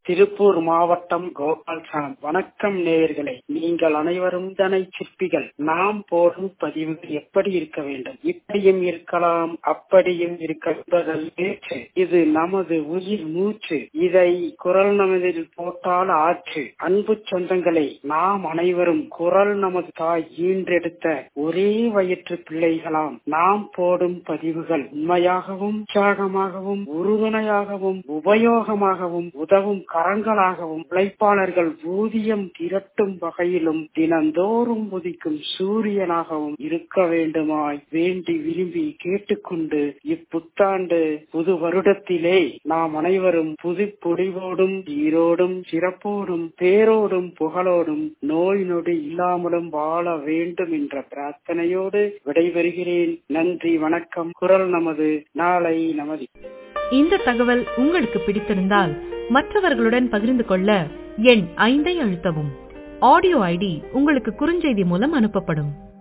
திருப்பூர் மாவட்டம் கோபால்சாமி வணக்கம் நேயர்களே நீங்கள் அனைவரும் தனை சிற்பிகள் நாம் போடும் பதிவுகள் எப்படி இருக்க வேண்டும் இப்படியும் இருக்கலாம் அப்படியும் இருக்க என்பதல் பேச்சு இது நமது உயிர் மூச்சு இதை குரல் நமதில் போட்டால் ஆச்சு அன்பு சொந்தங்களே நாம் அனைவரும் குரல் நமது தாய் ஈன்றெடுத்த ஒரே வயிற்று பிள்ளைகளாம் நாம் போடும் பதிவுகள் உண்மையாகவும் உற்சாகமாகவும் உறுதுணையாகவும் உபயோகமாகவும் உதவும் கரங்களாகவும் உழைப்பாளர்கள் ஊதியம் திரட்டும் வகையிலும் தினந்தோறும் உதிக்கும் சூரியனாகவும் இருக்க வேண்டுமாய் வேண்டி விரும்பி கேட்டுக்கொண்டு இப்புத்தாண்டு புது வருடத்திலே நாம் அனைவரும் புது பொடிவோடும் ஈரோடும் சிறப்போடும் பேரோடும் புகழோடும் நோய் நொடி இல்லாமலும் வாழ வேண்டும் என்ற பிரார்த்தனையோடு விடைபெறுகிறேன் நன்றி வணக்கம் குரல் நமது நாளை நமது இந்த தகவல் உங்களுக்கு பிடித்திருந்தால் மற்றவர்களுடன் பகிர்ந்து கொள்ள எண் ஐந்தை அழுத்தவும் ஆடியோ ஐடி உங்களுக்கு குறுஞ்செய்தி மூலம் அனுப்பப்படும்